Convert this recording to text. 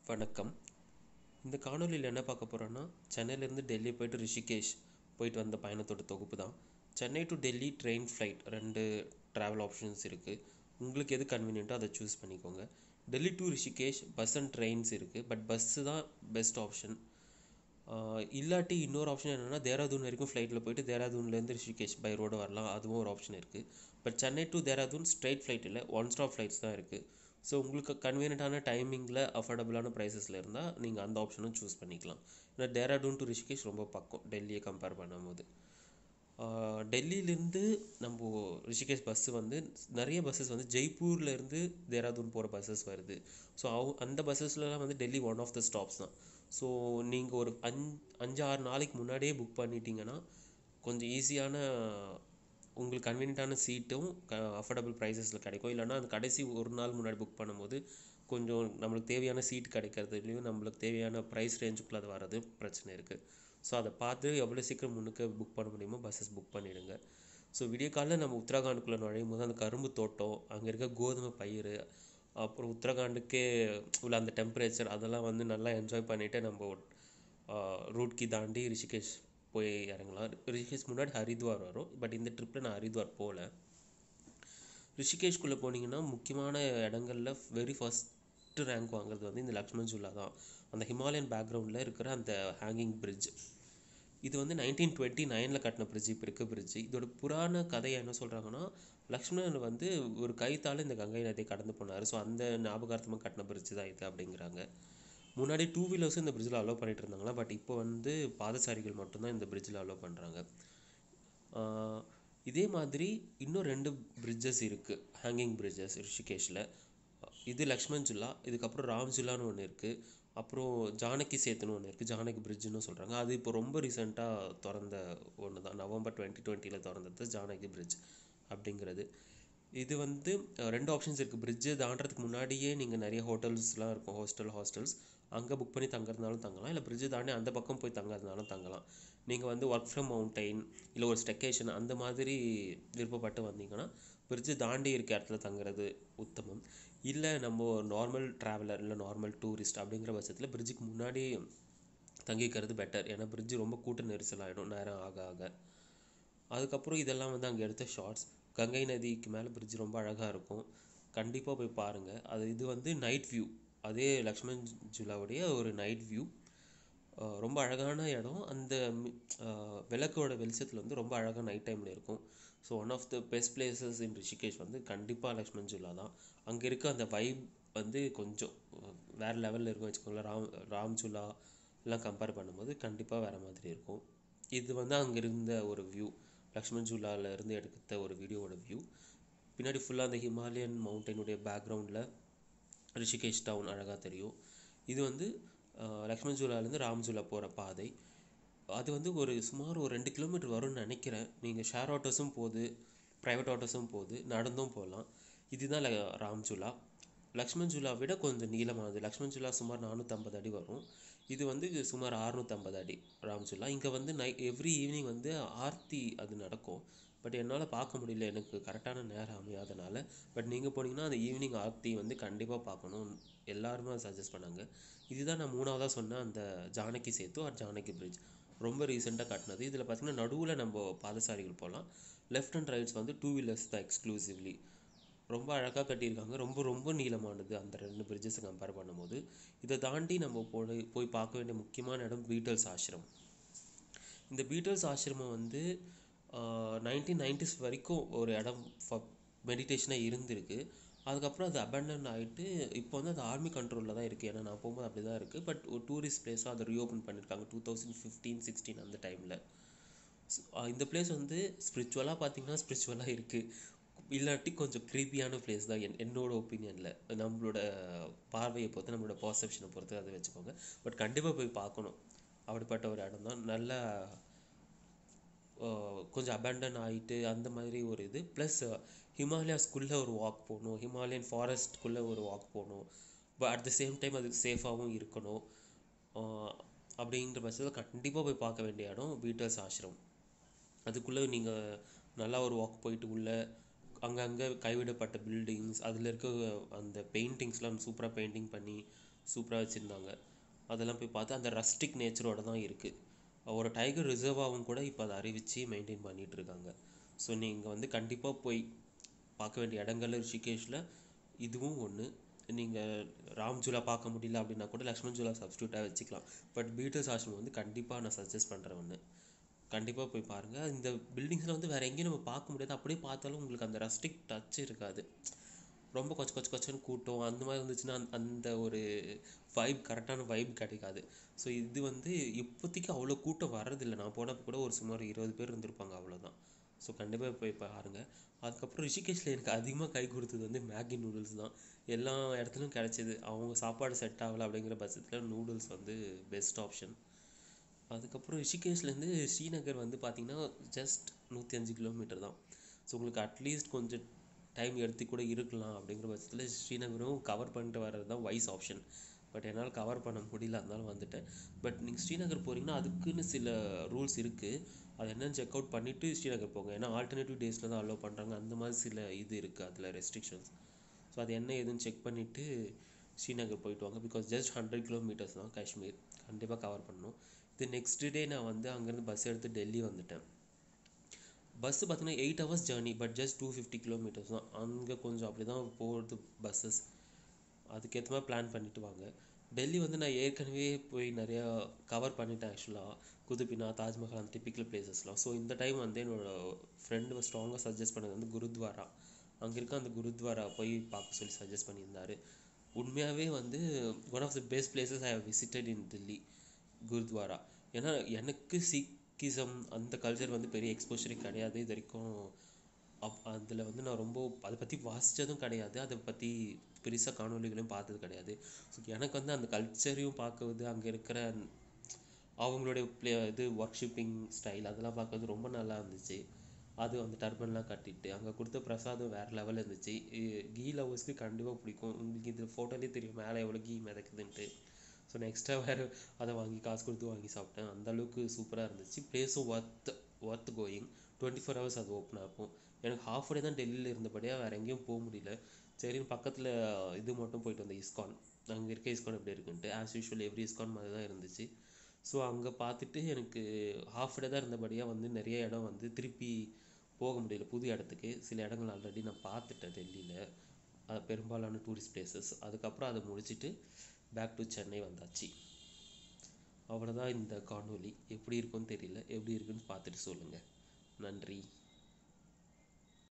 வணக்கம் இந்த காணொளியில் என்ன பார்க்க போகிறோன்னா சென்னையிலேருந்து டெல்லி போயிட்டு ரிஷிகேஷ் போயிட்டு வந்த பயணத்தோட தொகுப்பு தான் Chennai to Delhi train flight ரெண்டு ட்ராவல் ஆப்ஷன்ஸ் இருக்குது உங்களுக்கு எது கன்வீனியன்ட்டோ அதை சூஸ் பண்ணிக்கோங்க Delhi to Rishikesh bus and trains இருக்குது பட் பஸ்ஸு தான் பெஸ்ட் ஆப்ஷன் இல்லாட்டி இன்னொரு ஆப்ஷன் என்னென்னா தேராதூன் வரைக்கும் ஃப்ளைட்டில் போயிட்டு தேராதூன்லேருந்து ரிஷிகேஷ் பை ரோடு வரலாம் அதுவும் ஒரு ஆப்ஷன் இருக்குது but Chennai to Dehradun straight flight இல்லை ஒன் ஸ்டாப் ஃப்ளைட்ஸ் தான் இருக்குது ஸோ உங்களுக்கு கன்வீனியன்ட்டான டைமிங்கில் அஃபோர்டபுளான ப்ரைஸஸில் இருந்தால் நீங்கள் அந்த ஆப்ஷனும் சூஸ் பண்ணிக்கலாம் ஏன்னா டேராடூன் டு ரிஷிகேஷ் ரொம்ப பக்கம் டெல்லியை கம்பேர் பண்ணும்போது டெல்லியிலேருந்து நம்ம ரிஷிகேஷ் பஸ்ஸு வந்து நிறைய பஸ்ஸஸ் வந்து ஜெய்ப்பூர்லேருந்து தேராதூன் போகிற பஸ்ஸஸ் வருது ஸோ அவ் அந்த பஸ்ஸஸ்லலாம் வந்து Delhi one of the stops தான் ஸோ நீங்கள் ஒரு அஞ் அஞ்சு ஆறு நாளைக்கு முன்னாடியே புக் பண்ணிட்டீங்கன்னா கொஞ்சம் ஈஸியான உங்களுக்கு கன்வீனியன்ட்டான சீட்டும் க அஃபோர்டபுள் ப்ரைஸஸில் கிடைக்கும் இல்லைனா அந்த கடைசி ஒரு நாள் முன்னாடி புக் பண்ணும்போது கொஞ்சம் நம்மளுக்கு தேவையான சீட் கிடைக்கிறதுலையும் நம்மளுக்கு தேவையான ப்ரைஸ் ரேஞ்சுக்குள்ளே அது வர்றது பிரச்சனை இருக்குது ஸோ அதை பார்த்து எவ்வளோ சீக்கிரம் முன்னுக்கு புக் பண்ண முடியுமோ பஸ்ஸஸ் புக் பண்ணிவிடுங்க ஸோ விடிய காலையில் நம்ம உத்தரகாண்டுக்குள்ளே நுழையும் போது அந்த கரும்பு தோட்டம் அங்கே இருக்க கோதுமை பயிர் அப்புறம் உத்தரகாண்டுக்கே உள்ள அந்த டெம்பரேச்சர் அதெல்லாம் வந்து நல்லா என்ஜாய் பண்ணிவிட்டு நம்ம ரூட்கி தாண்டி ரிஷிகேஷ் போய் இறங்கலாம் ரிஷிகேஷ் முன்னாடி ஹரித்வார் வரும் பட் இந்த ட்ரிப்பில் நான் ஹரித்வார் போகல ரிஷிகேஷ்குள்ளே போனீங்கன்னா முக்கியமான இடங்களில் வெரி ஃபஸ்ட்டு ரேங்க் வாங்குறது வந்து இந்த லக்ஷ்மண் ஜூலா தான் அந்த ஹிமாலயன் பேக்ரவுண்டில் இருக்கிற அந்த ஹேங்கிங் பிரிட்ஜ் இது வந்து நைன்டீன் டுவெண்ட்டி நைனில் கட்டின பிரிட்ஜ் இப்போ இருக்க பிரிட்ஜ் இதோட புராண கதையை என்ன சொல்கிறாங்கன்னா லக்ஷ்மணன் வந்து ஒரு கைத்தால் இந்த கங்கை நதியை கடந்து போனார் ஸோ அந்த ஞாபகார்த்தமாக கட்டின பிரிட்ஜ் தான் இது அப்படிங்கிறாங்க முன்னாடி டூ வீலர்ஸும் இந்த பிரிட்ஜில் அலோவ் பண்ணிட்டு இருந்தாங்களா பட் இப்போ வந்து பாதசாரிகள் மட்டும்தான் இந்த பிரிட்ஜில் அலோவ் பண்ணுறாங்க இதே மாதிரி இன்னும் ரெண்டு பிரிட்ஜஸ் இருக்குது ஹேங்கிங் பிரிட்ஜஸ் ரிஷிகேஷில் இது லக்ஷ்மண் ஜுல்லா இதுக்கப்புறம் ராம் ஜுல்லான்னு ஒன்று இருக்குது அப்புறம் ஜானகி சேத்துன்னு ஒன்று இருக்குது ஜானகி பிரிட்ஜுன்னு சொல்கிறாங்க அது இப்போ ரொம்ப ரீசெண்டாக திறந்த ஒன்று தான் நவம்பர் டுவெண்ட்டி டுவெண்ட்டியில் திறந்தது ஜானகி பிரிட்ஜ் அப்படிங்கிறது இது வந்து ரெண்டு ஆப்ஷன்ஸ் இருக்குது பிரிட்ஜு தாண்டறதுக்கு முன்னாடியே நீங்கள் நிறைய ஹோட்டல்ஸ்லாம் இருக்கும் ஹாஸ்டல் ஹாஸ்டல்ஸ் அங்கே புக் பண்ணி தங்குறதுனாலும் தங்கலாம் இல்லை பிரிட்ஜு தாண்டி அந்த பக்கம் போய் தங்குறதுனாலும் தங்கலாம் நீங்கள் வந்து ஒர்க் ஃப்ரம் மவுண்டைன் இல்லை ஒரு ஸ்டெக்கேஷன் அந்த மாதிரி விருப்பப்பட்டு வந்தீங்கன்னா பிரிட்ஜு தாண்டி இருக்க இடத்துல தங்குறது உத்தமம் இல்லை நம்ம நார்மல் ட்ராவலர் இல்லை நார்மல் டூரிஸ்ட் அப்படிங்கிற பட்சத்தில் பிரிட்ஜுக்கு முன்னாடி தங்கிக்கிறது பெட்டர் ஏன்னா பிரிட்ஜு ரொம்ப கூட்ட நெரிசல் ஆகிடும் நேரம் ஆக ஆக அதுக்கப்புறம் இதெல்லாம் வந்து அங்கே எடுத்த ஷார்ட்ஸ் கங்கை நதிக்கு மேலே பிரிட்ஜ் ரொம்ப அழகாக இருக்கும் கண்டிப்பாக போய் பாருங்கள் அது இது வந்து நைட் வியூ அதே லக்ஷ்மண் ஜுலாவுடைய ஒரு நைட் வியூ ரொம்ப அழகான இடம் அந்த விளக்கோட வெளிச்சத்தில் வந்து ரொம்ப அழகாக நைட் டைமில் இருக்கும் so one of the best places in Rishikesh வந்து கண்டிப்பாக லக்ஷ்மண் ஜுலா தான் அங்கே இருக்க அந்த வைப் வந்து கொஞ்சம் வேறு லெவலில் இருக்கும் வச்சுக்கோங்களேன் ராம் ராம் ஜுலா எல்லாம் கம்பேர் பண்ணும்போது கண்டிப்பாக வேறு மாதிரி இருக்கும் இது வந்து அங்கே இருந்த ஒரு வியூ லக்ஷ்மண் ஜூலாவில் இருந்து எடுத்த ஒரு வீடியோவோட வியூ பின்னாடி ஃபுல்லாக அந்த ஹிமாலயன் மவுண்டனுடைய பேக்ரவுண்டில் ரிஷிகேஷ் டவுன் அழகாக தெரியும் இது வந்து லக்ஷ்மண் ஜூலாலேருந்து ராம் ஜூலா போகிற பாதை அது வந்து ஒரு சுமார் ஒரு ரெண்டு கிலோமீட்டர் வரும்னு நினைக்கிறேன் நீங்கள் ஷேர் ஆட்டோஸும் போகுது ப்ரைவேட் ஆட்டோஸும் போகுது நடந்தும் போகலாம் இதுதான் ராம் ஜூலா லக்ஷ்மண் ஜூலா விட கொஞ்சம் நீளமானது லக்ஷ்மண் ஜூலா சுமார் நானூற்றம்பது அடி வரும் இது வந்து சுமார் அறுநூற்றம்பது அடி ராம் ஜூலா இங்கே வந்து நை எவ்ரி ஈவினிங் வந்து ஆர்த்தி அது நடக்கும் பட் என்னால் பார்க்க முடியல எனக்கு கரெக்டான நேரம் அமையாதனால பட் நீங்கள் போனீங்கன்னா அந்த ஈவினிங் ஆர்த்தி வந்து கண்டிப்பாக பார்க்கணும் எல்லாருமே சஜஸ்ட் பண்ணாங்க இதுதான் நான் மூணாவதாக சொன்ன அந்த ஜானகி சேத்து ஆர் ஜானகி பிரிட்ஜ் ரொம்ப ரீசெண்டாக கட்டினது இதில் பார்த்திங்கன்னா நடுவில் நம்ம பாதசாரிகள் போகலாம் லெஃப்ட் அண்ட் ரைட்ஸ் வந்து டூ வீலர்ஸ் தான் எக்ஸ்க்ளூசிவ்லி ரொம்ப அழகாக கட்டியிருக்காங்க ரொம்ப ரொம்ப நீளமானது அந்த ரெண்டு பிரிட்ஜஸை கம்பேர் பண்ணும்போது இதை தாண்டி நம்ம போய் போய் பார்க்க வேண்டிய முக்கியமான இடம் பீட்டல்ஸ் ஆசிரமம் இந்த பீட்டல்ஸ் ஆசிரமம் வந்து நைன்டீன் நைன்டிஸ் வரைக்கும் ஒரு இடம் மெடிடேஷனாக இருந்திருக்கு அதுக்கப்புறம் அது அபேண்டன் ஆகிட்டு இப்போ வந்து அது ஆர்மி கண்ட்ரோலில் தான் இருக்குது ஏன்னா நான் போகும்போது அப்படி தான் இருக்குது பட் ஒரு டூரிஸ்ட் பிளேஸாக அதை ரீஓப்பன் பண்ணியிருக்காங்க டூ தௌசண்ட் ஃபிஃப்டீன் சிக்ஸ்டீன் அந்த டைமில் இந்த பிளேஸ் வந்து ஸ்பிரிச்சுவலாக பார்த்தீங்கன்னா ஸ்பிரிச்சுவலாக இருக்குது இல்லாட்டி கொஞ்சம் க்ரீப்பியான பிளேஸ் தான் என் என்னோட ஒப்பீனியனில் நம்மளோட பார்வையை பொறுத்து நம்மளோட பர்செப்ஷனை பொறுத்து அதை வச்சுக்கோங்க பட் கண்டிப்பாக போய் பார்க்கணும் அப்படிப்பட்ட ஒரு இடம் தான் நல்லா கொஞ்சம் அபேண்டன் ஆகிட்டு அந்த மாதிரி ஒரு இது ப்ளஸ் ஹிமாலயாஸ்குள்ளே ஒரு வாக் போகணும் ஹிமாலயன் ஃபாரஸ்ட்குள்ளே ஒரு வாக் போகணும் but at the same time அது சேஃபாகவும் இருக்கணும் அப்படிங்கிற பட்சத்தில் கண்டிப்பாக போய் பார்க்க வேண்டிய இடம் பீட்டர்ஸ் ஆசிரம் அதுக்குள்ளே நீங்கள் நல்லா ஒரு வாக் போயிட்டு உள்ளே அங்கங்கே கைவிடப்பட்ட பில்டிங்ஸ் அதில் இருக்க அந்த பெயிண்டிங்ஸ்லாம் சூப்பராக பெயிண்டிங் பண்ணி சூப்பராக வச்சுருந்தாங்க அதெல்லாம் போய் பார்த்து அந்த ரஸ்டிக் நேச்சரோட தான் இருக்குது ஒரு டைகர் ரிசர்வாகவும் கூட இப்போ அதை அறிவித்து மெயின்டைன் பண்ணிட்டு இருக்காங்க ஸோ நீங்கள் வந்து கண்டிப்பாக போய் பார்க்க வேண்டிய இடங்கள் ரிஷிகேஷில் இதுவும் ஒன்று நீங்கள் ராம் ஜூலா பார்க்க முடியல அப்படின்னா கூட லக்ஷ்மண் ஜூலா சப்ஸ்டியூட்டாக வச்சுக்கலாம் பட் பீட்டர்ஸ் ஆசிரமம் வந்து கண்டிப்பாக நான் சஜஸ்ட் பண்ணுறேன் ஒன்று கண்டிப்பாக போய் பாருங்கள் இந்த பில்டிங்ஸில் வந்து வேறு எங்கேயும் நம்ம பார்க்க முடியாது அப்படியே பார்த்தாலும் உங்களுக்கு அந்த ரஸ்டிக் டச் இருக்காது ரொம்ப கொச்ச கொச்ச கொச்சன்னு கூட்டம் அந்த மாதிரி இருந்துச்சுன்னா அந்த- அந்த ஒரு வைப் கரெக்டான வைப் கிடைக்காது ஸோ இது வந்து இப்போதைக்கு அவ்வளோ கூட்டம் வர்றதில்லை நான் போனப்போ கூட ஒரு சுமார் இருபது பேர் இருந்திருப்பாங்க அவ்வளோதான் ஸோ கண்டிப்பாக போய் பாருங்க அதுக்கப்புறம் ரிஷிகேஷில் எனக்கு அதிகமாக கை கொடுத்தது வந்து மேகி நூடுல்ஸ் தான் எல்லா இடத்துலையும் கிடைச்சிது அவங்க சாப்பாடு செட் ஆகலை அப்படிங்கிற பட்சத்தில் நூடுல்ஸ் வந்து பெஸ்ட் ஆப்ஷன் அதுக்கப்புறம் ரிஷிகேஷ்லேருந்து ஸ்ரீநகர் வந்து பார்த்தீங்கன்னா ஜஸ்ட் நூற்றி அஞ்சு கிலோமீட்டர் தான் ஸோ உங்களுக்கு அட்லீஸ்ட் கொஞ்சம் டைம் எடுத்து கூட இருக்கலாம் அப்படிங்கிற பட்சத்தில் ஸ்ரீநகரும் கவர் பண்ணிட்டு வர்றது தான் வைஸ் ஆப்ஷன் பட் என்னால் கவர் பண்ண முடியல அதனால வந்துட்டேன் பட் நீங்கள் ஸ்ரீநகர் போகிறீங்கன்னா அதுக்குன்னு சில ரூல்ஸ் இருக்குது அது என்னன்னு செக் அவுட் பண்ணிவிட்டு ஸ்ரீநகர் போங்க ஏன்னா ஆல்டர்னேட்டிவ் டேஸில் தான் அலோவ் பண்ணுறாங்க அந்த மாதிரி சில இது இருக்குது அதில் ரெஸ்ட்ரிக்ஷன்ஸ் ஸோ அது என்ன ஏதுன்னு செக் பண்ணிவிட்டு ஸ்ரீநகர் போயிட்டு வாங்க பிகாஸ் ஜஸ்ட் ஹண்ட்ரட் கிலோமீட்டர்ஸ் தான் காஷ்மீர் கண்டிப்பாக கவர் பண்ணணும் இது நெக்ஸ்ட் டே நான் வந்து அங்கேருந்து பஸ் எடுத்து டெல்லி வந்துட்டேன் பஸ்ஸு பார்த்தீங்கன்னா eight hours journey but just two fifty kilometres தான் அங்கே கொஞ்சம் அப்படி தான் போகிறது பஸ்ஸஸ் அதுக்கேற்ற மாதிரி பிளான் பண்ணிட்டு வாங்க டெல்லி வந்து நான் ஏற்கனவே போய் நிறையா கவர் பண்ணிட்டேன் ஆக்சுவலாக குதுபினா தாஜ்மஹால் அந்த டிப்பிக்கல் பிளேசஸ்லாம் ஸோ இந்த டைம் வந்து என்னோட ஃப்ரெண்டு ஸ்ட்ராங்காக சஜஸ்ட் பண்ணது வந்து குருத்வாரா அங்கே இருக்க அந்த குருத்வாரா போய் பார்க்க சொல்லி சஜஸ்ட் பண்ணியிருந்தாரு உண்மையாகவே வந்து one of the best places I have visited in Delhi gurdwara ஏன்னா எனக்கு சிக்கிசம் அந்த கல்ச்சர் வந்து பெரிய எக்ஸ்போஷரே கிடையாது இது வரைக்கும் அப் அதில் வந்து நான் ரொம்ப அதை பற்றி வாசித்ததும் கிடையாது அதை பற்றி பெருசாக காணொளிகளையும் பார்த்தது கிடையாது ஸோ எனக்கு வந்து அந்த கல்ச்சரையும் பார்க்குறது அங்கே இருக்கிற அவங்களுடைய ப்ளே இது ஒர்க்ஷிப்பிங் ஸ்டைல் அதெல்லாம் பார்க்கறது ரொம்ப நல்லா இருந்துச்சு அது அந்த டர்பன்லாம் கட்டிட்டு அங்கே கொடுத்த பிரசாதம் வேறு லெவலில் இருந்துச்சு இ- கீ லவர்ஸ்க்கு கண்டிப்பாக பிடிக்கும் உங்களுக்கு இது ஃபோட்டோலேயே தெரியும் மேலே எவ்வளோ கீ மிதக்குதுன்ட்டு ஸோ நான் எக்ஸ்ட்ரா வேறு அதை வாங்கி காசு கொடுத்து வாங்கி சாப்பிட்டேன் அந்த அளவுக்கு சூப்பராக இருந்துச்சு பிளேஸும் worth worth going twenty four hours அது ஓப்பன் ஆகும் எனக்கு ஹாஃப் டே தான் டெல்லியில் இருந்தபடியாக வேறு எங்கேயும் போக முடியல சரின்னு பக்கத்தில் இது மட்டும் போயிட்டு வந்தேன் இஸ்கான் அங்கே இருக்க இஸ்கான் எப்படி இருக்குன்ட்டு ஆஸ் யூஷுவல் எவ்ரி இஸ்கான் மாதிரி தான் இருந்துச்சு ஸோ அங்கே பார்த்துட்டு எனக்கு ஹாஃப் டே தான் இருந்தபடியாக வந்து நிறைய இடம் வந்து திருப்பி போக முடியல புது இடத்துக்கு சில இடங்கள் ஆல்ரெடி நான் பார்த்துட்டேன் டெல்லியில் பெரும்பாலான டூரிஸ்ட் பிளேசஸ் அதுக்கப்புறம் அதை முடிச்சிட்டு பேக் டு சென்னை வந்தாச்சு அவ்வளோதான் இந்த காணொளி எப்படி இருக்குன்னு தெரியல எப்படி இருக்குன்னு பார்த்துட்டு சொல்லுங்கள் நன்றி